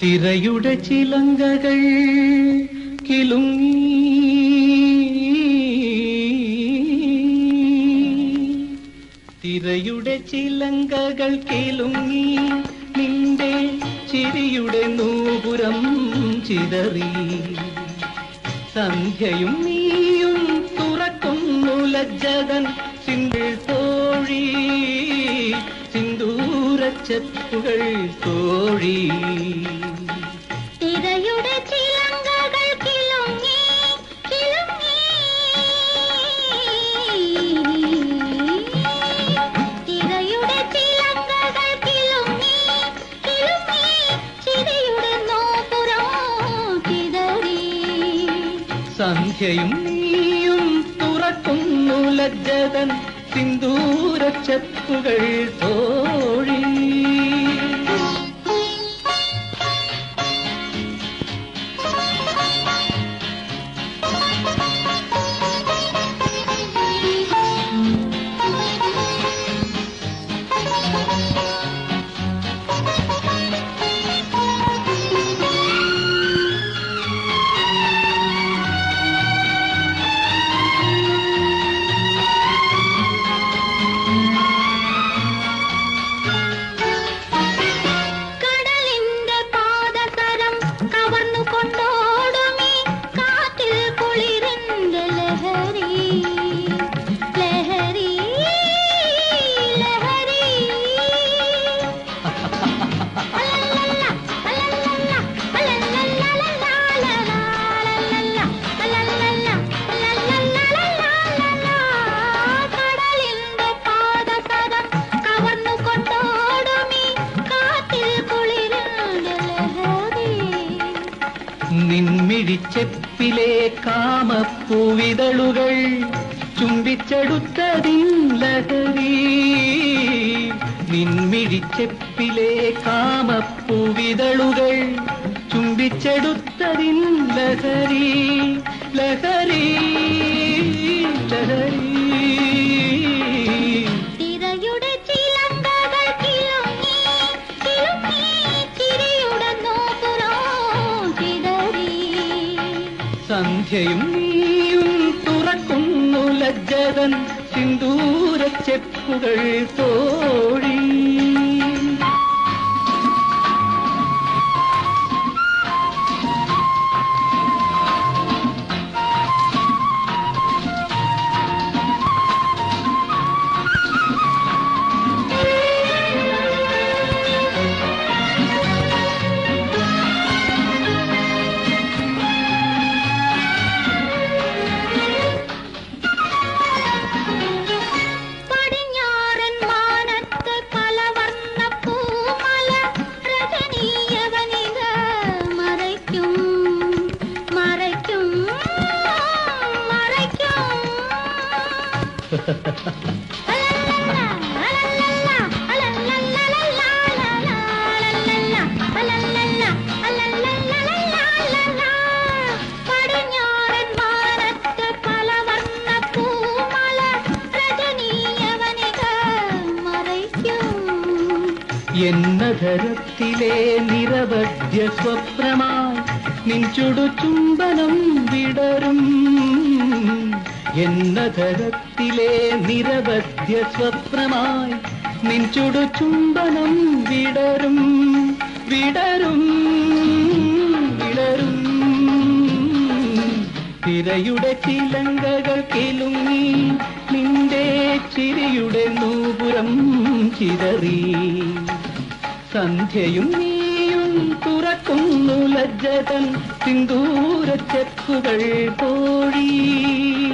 തിരയുടെ ചിലങ്കകൾ കിലുങ്ങി തിരയുടെ ചിലങ്കകൾ കിലുങ്ങി നിന്റെ ചിരിയുടെ നൂപുരം ചിതറി സന്ധ്യയും നീയും തുറക്കുന്നു ലജ്ജതൻ സിന്ധിൾ തോഴി സിന്ദൂരച്ചപ്പുകൾ തോഴി തിരയുടെ ചിലങ്കകൾ കിലുങ്ങി കിലുങ്ങി തിരയുടെ ചിലങ്കകൾ കിലുങ്ങി കിലുങ്ങി ചിരിയുടെ നോപുരം ചിതറി സന്ധ്യയും നീയും തുറക്കുന്നു ലജ്ജതൻ സിന്ദൂരച്ചപ്പുകൾ തോഴി കടലിന്റെ പാദസരം കവർന്നു കൊണ്ടോടുമീ കാറ്റിൽ കുളിരിന്റെ ലഹരി ലഹരി ലഹരി അലലല്ല, അലലല്ല, അലലല്ലലലാലലാ, അലലല്ല, അലലല്ല, അലലല്ലലലാലലാ. കടലിന്റെ പാദസരം കവർന്നു കൊണ്ടോടുമീ കാറ്റിൽ കുളിരിന്റെ ലഹരി നിൻമിഴിച്ചെപ്പിലെ കാമപ്പൂവിതളുകൾ ചുംബിച്ചെടുത്തതിൻ ലഹരി നിൻമിഴിച്ചെപ്പിലെ കാമപ്പൂവിതളുകൾ ചുംബിച്ചെടുത്തതിൻ ലഹരി ലഹരി ലഹരി തിരയുടെ ചിലങ്കകൾ കിലുങ്ങി കിലുങ്ങി ചിരിയുടെ നോപുരം ചിതറി സന്ധ്യയും നീയും തുറക്കുന്നു ലജ്ജതൻ സിന്ദൂരച്ചെപ്പുകൾ തോഴി പടിഞ്ഞാറൻ മാനത്ത് പലവർണ്ണ പൂമല രജനീയവനിക മറയ്ക്കും മറയ്ക്കും മറയ്ക്കും അലലല്ല, അലലല്ല, അലലല്ലലലാലലാ, അലലല്ല, അലലല്ല, അലലല്ലലലാലലാ. പടിഞ്ഞാറൻ മാനത്ത് പലവർണ്ണ പൂമല രജനീയവനിക മറയ്ക്കും എന്നധരത്തിലെ നിരവധ്യ സ്വപ്നമായി നിൻചുടു ചുംബനം വിടരും എന്നധരത്തിലെ നിരവധ്യ സ്വപ്നമായി നിൻചുടു ചുംബനം വിടരും വിടരും വിടരും തിരയുടെ ചിലങ്കകൾ കിലുങ്ങി നിന്റെ ചിരിയുടെ നൂപുരം ചിതറി സന്ധ്യയും നീയും തുറക്കുന്നു ലജ്ജതൻ സിന്ദൂരച്ചെപ്പുകൾ കോഴി